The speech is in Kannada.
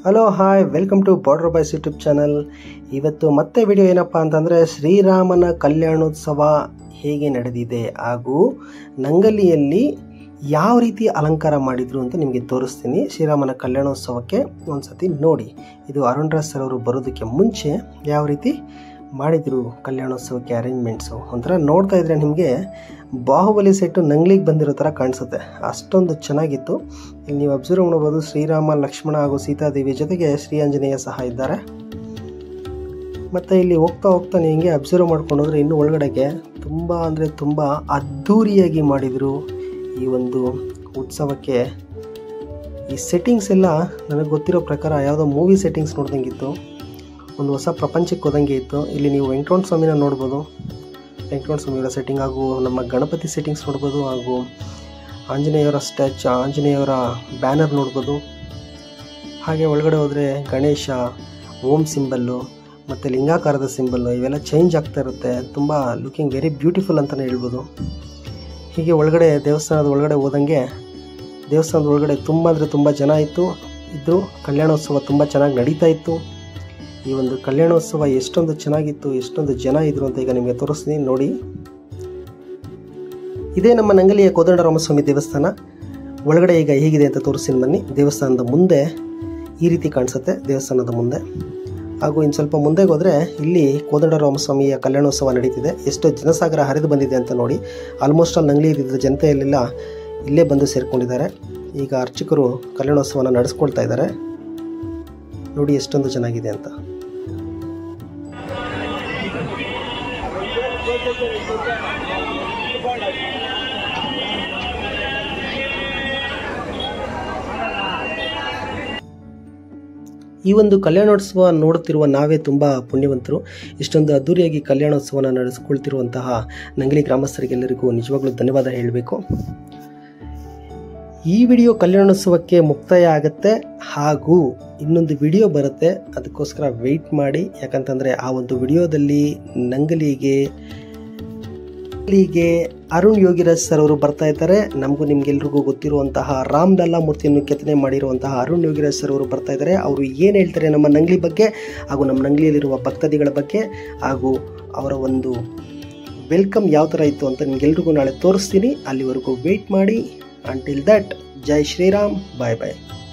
hello hi welcome to border boys YouTube channel ಇವತ್ತು ಮತ್ತೆ ವಿಡಿಯೋ ಏನಪ್ಪ ಅಂತಂದರೆ ಶ್ರೀರಾಮನ ಕಲ್ಯಾಣೋತ್ಸವ ಹೇಗೆ ನಡೆದಿದೆ ಹಾಗೂ ನಂಗಲಿಯಲ್ಲಿ ಯಾವ ರೀತಿ ಅಲಂಕಾರ ಮಾಡಿದರು ಅಂತ ನಿಮಗೆ ತೋರಿಸ್ತೀನಿ ಶ್ರೀರಾಮನ ಕಲ್ಯಾಣೋತ್ಸವಕ್ಕೆ ಒಂದು ಸತಿ ನೋಡಿ ಇದು ಅರುಣ್ ರಾಜ್ ಸರ್ ಅವರು ಬರೋದಕ್ಕೆ ಮುಂಚೆ ಯಾವ ರೀತಿ ಮಾಡಿದರು ಕಲ್ಯಾಣೋತ್ಸವಕ್ಕೆ ಅರೇಂಜ್ಮೆಂಟ್ಸು ಒಂಥರ ನೋಡ್ತಾ ಇದ್ರೆ ನಿಮಗೆ ಬಾಹುಬಲಿ ಸೆಟ್ಟು ನಂಗ್ಲಿಗೆ ಬಂದಿರೋ ಥರ ಕಾಣಿಸುತ್ತೆ ಅಷ್ಟೊಂದು ಚೆನ್ನಾಗಿತ್ತು ಇಲ್ಲಿ ನೀವು ಅಬ್ಸರ್ವ್ ಮಾಡ್ಬೋದು ಶ್ರೀರಾಮ ಲಕ್ಷ್ಮಣ ಹಾಗೂ ಸೀತಾದೇವಿ ಜೊತೆಗೆ ಶ್ರೀ ಆಂಜನೇಯ ಸಹ ಇದ್ದಾರೆ ಮತ್ತು ಇಲ್ಲಿ ಹೋಗ್ತಾ ಹೋಗ್ತಾ ನೀವು ಹಿಂಗೆ ಅಬ್ಸರ್ವ್ ಮಾಡ್ಕೊಂಡು ಹೋದ್ರೆ ಇನ್ನು ಒಳಗಡೆಗೆ ತುಂಬ ಅಂದರೆ ತುಂಬ ಅದ್ಧೂರಿಯಾಗಿ ಮಾಡಿದರು ಈ ಒಂದು ಉತ್ಸವಕ್ಕೆ ಈ ಸೆಟ್ಟಿಂಗ್ಸ್ ಎಲ್ಲ ನನಗೆ ಗೊತ್ತಿರೋ ಪ್ರಕಾರ ಯಾವುದೋ ಮೂವಿ ಸೆಟ್ಟಿಂಗ್ಸ್ ನೋಡ್ದಂಗಿತ್ತು ಒಂದು ಹೊಸ ಪ್ರಪಂಚಕ್ಕೆ ಹೋದಂಗೆ ಇತ್ತು ಇಲ್ಲಿ ನೀವು ವೆಂಕಟರಮಣ ಸ್ವಾಮಿನ ನೋಡ್ಬೋದು ವೆಂಕಟರಮಣ ಸ್ವಾಮಿಯವರ ಸೆಟ್ಟಿಂಗ್ ಹಾಗೂ ನಮ್ಮ ಗಣಪತಿ ಸೆಟ್ಟಿಂಗ್ಸ್ ನೋಡ್ಬೋದು ಹಾಗೂ ಆಂಜನೇಯವರ ಸ್ಟ್ಯಾಚು ಆಂಜನೇಯವರ ಬ್ಯಾನರ್ ನೋಡ್ಬೋದು ಹಾಗೆ ಒಳಗಡೆ ಹೋದರೆ ಗಣೇಶ ಓಂ ಸಿಂಬಲ್ಲು ಮತ್ತು ಲಿಂಗಾಕಾರದ ಸಿಂಬಲ್ಲು ಇವೆಲ್ಲ ಚೇಂಜ್ ಆಗ್ತಾ ಇರುತ್ತೆ ತುಂಬ ಲುಕಿಂಗ್ ವೆರಿ ಬ್ಯೂಟಿಫುಲ್ ಅಂತಲೇ ಹೇಳ್ಬೋದು ಹೀಗೆ ಒಳಗಡೆ ದೇವಸ್ಥಾನದ ಒಳಗಡೆ ಹೋದಂಗೆ ದೇವಸ್ಥಾನದ ಒಳಗಡೆ ತುಂಬ ಅಂದರೆ ತುಂಬ ಜನ ಇತ್ತು ಇದ್ದರು ಕಲ್ಯಾಣೋತ್ಸವ ತುಂಬ ಚೆನ್ನಾಗಿ ನಡೀತಾ ಇತ್ತು ಈ ಒಂದು ಕಲ್ಯಾಣೋತ್ಸವ ಎಷ್ಟೊಂದು ಚೆನ್ನಾಗಿತ್ತು ಎಷ್ಟೊಂದು ಜನ ಇದ್ರು ಅಂತ ಈಗ ನಿಮಗೆ ತೋರಿಸ್ತೀನಿ ನೋಡಿ ಇದೇ ನಮ್ಮ ನಂಗಲಿಯ ಕೋದಂಡರಾಮಸ್ವಾಮಿ ದೇವಸ್ಥಾನ ಒಳಗಡೆ ಈಗ ಹೇಗಿದೆ ಅಂತ ತೋರಿಸ್ತೀನಿ ಬನ್ನಿ ದೇವಸ್ಥಾನದ ಮುಂದೆ ಈ ರೀತಿ ಕಾಣಿಸುತ್ತೆ ದೇವಸ್ಥಾನದ ಮುಂದೆ ಹಾಗೂ ಇನ್ನು ಸ್ವಲ್ಪ ಮುಂದೆಗೆ ಹೋದರೆ ಇಲ್ಲಿ ಕೋದಂಡರಾಮಸ್ವಾಮಿಯ ಕಲ್ಯಾಣೋತ್ಸವ ನಡೀತಿದೆ ಎಷ್ಟು ಜನಸಾಗರ ಹರಿದು ಬಂದಿದೆ ಅಂತ ನೋಡಿ ಆಲ್ಮೋಸ್ಟ್ ಆಲ್ ನಂಗಲಿ ಇದ್ದ ಜನತೆಯಲ್ಲೆಲ್ಲ ಇಲ್ಲೇ ಬಂದು ಸೇರಿಕೊಂಡಿದ್ದಾರೆ ಈಗ ಅರ್ಚಕರು ಕಲ್ಯಾಣೋತ್ಸವನ ನಡೆಸ್ಕೊಳ್ತಾ ಇದ್ದಾರೆ ನೋಡಿ ಎಷ್ಟೊಂದು ಚೆನ್ನಾಗಿದೆ ಅಂತ ಈ ಒಂದು ಕಲ್ಯಾಣೋತ್ಸವ ನೋಡುತ್ತಿರುವ ನಾವೇ ತುಂಬ ಪುಣ್ಯವಂತರು ಇಷ್ಟೊಂದು ಅದ್ದೂರಿಯಾಗಿ ಕಲ್ಯಾಣೋತ್ಸವನ ನಡೆಸ್ಕೊಳ್ತಿರುವಂತಹ ನಂಗಲಿ ಗ್ರಾಮಸ್ಥರಿಗೆಲ್ಲರಿಗೂ ನಿಜವಾಗ್ಲೂ ಧನ್ಯವಾದ ಹೇಳಬೇಕು ಈ ವಿಡಿಯೋ ಕಲ್ಯಾಣೋತ್ಸವಕ್ಕೆ ಮುಕ್ತಾಯ ಆಗುತ್ತೆ ಹಾಗೂ ಇನ್ನೊಂದು ವಿಡಿಯೋ ಬರುತ್ತೆ ಅದಕ್ಕೋಸ್ಕರ ವೆಯ್ಟ್ ಮಾಡಿ ಯಾಕಂತಂದರೆ ಆ ಒಂದು ವಿಡಿಯೋದಲ್ಲಿ ನಂಗಲಿಗೆ ಇಲ್ಲಿಗೆ ಅರುಣ್ ಯೋಗಿರಾಜ್ ಸರ್ ಅವರು ಬರ್ತಾ ಇದ್ದಾರೆ ನಮಗೂ ನಿಮ್ಗೆಲ್ರಿಗೂ ಗೊತ್ತಿರುವಂತಹ ರಾಮ್ ಲಲ್ಲಾ ಮೂರ್ತಿಯನ್ನು ಕೆತ್ತನೆ ಮಾಡಿರುವಂತಹ ಅರುಣ್ ಯೋಗಿರಾಜ್ ಸರ್ ಅವರು ಬರ್ತಾ ಇದ್ದಾರೆ ಅವರು ಏನು ಹೇಳ್ತಾರೆ ನಮ್ಮ ನಂಗ್ಲಿ ಬಗ್ಗೆ ಹಾಗೂ ನಮ್ಮ ನಂಗ್ಲಿಯಲ್ಲಿರುವ ಭಕ್ತಾದಿಗಳ ಬಗ್ಗೆ ಹಾಗೂ ಅವರ ಒಂದು ವೆಲ್ಕಮ್ ಯಾವ ಥರ ಇತ್ತು ಅಂತ ನಿಮ್ಗೆಲ್ರಿಗೂ ನಾಳೆ ತೋರಿಸ್ತೀನಿ ಅಲ್ಲಿವರೆಗೂ ವೆಯ್ಟ್ ಮಾಡಿ until that Jai Shriram bye bye